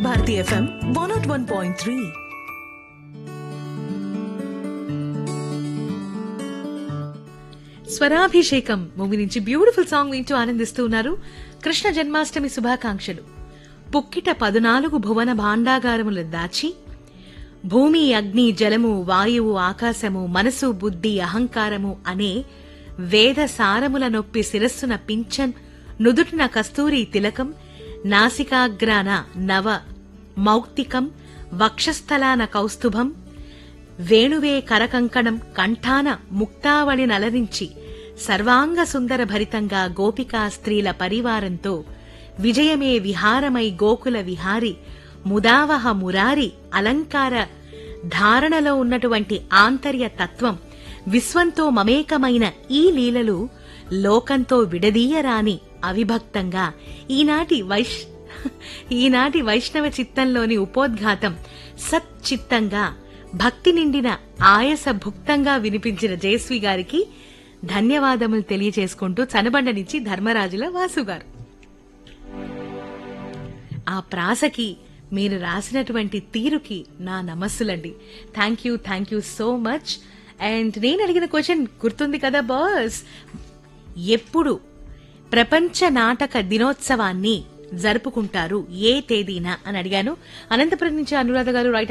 Bharati FM one nought one point three Swarabhishekam movie నుంచి beautiful song వింటూ ఆనందిస్తూ ఉన్నారు కృష్ణ జన్మాష్టమి శుభాకాంక్షలు పుక్కిట పదునాలుగు భువన భాండాగారములు దాచి భూమి అగ్ని జలము వాయువు ఆకాశము మనసు బుద్ధి అహంకారము అనే వేద సారముల నొప్పి శిరస్సున పింఛన్ నుదుటిన కస్తూరి తిలకం నాసికాగ్రాన నవ మౌక్తికం వక్షస్థలాన కౌస్తుభం వేణువే కరకంకణం కంఠాన ముక్తావళి నలరించి సర్వాంగ సుందర భరితంగా గోపికా స్త్రీల పరివారంతో విజయమే విహారమై గోకుల విహారి ముదావహ మురారి అలంకార ధారణలో ఉన్నటువంటి ఆంతర్య తత్వం విశ్వంతో మమేకమైన ఈ లీలలు లోకంతో విడదీయరాని అవిభక్తంగా ఈనాటి వైశ్ ఈనాటి వైష్ణవ చిత్తంలోని ఉపోద్ఘాతం సచ్చిత్తంగా భక్తి నిండిన ఆయస భుక్తంగా వినిపించిన జయశ్రీ గారికి ధన్యవాదములు తెలియజేసుకుంటూ చనబండ నుంచి ధర్మరాజుల వాసు గారు ఆ ప్రాసకి మీరు రాసినటువంటి తీరుకి నా నమస్సులండి thank you thank you so much and నేను అడిగిన క్వశ్చన్ గుర్తుంది కదా బాస్ ఎప్పుడు ప్రపంచ నాటక దినోత్సవాన్ని జరుపుకుంటారు ఏ తేదీన అని అడిగాను అనంతపురం నుంచి అనురాధ గారు రైట్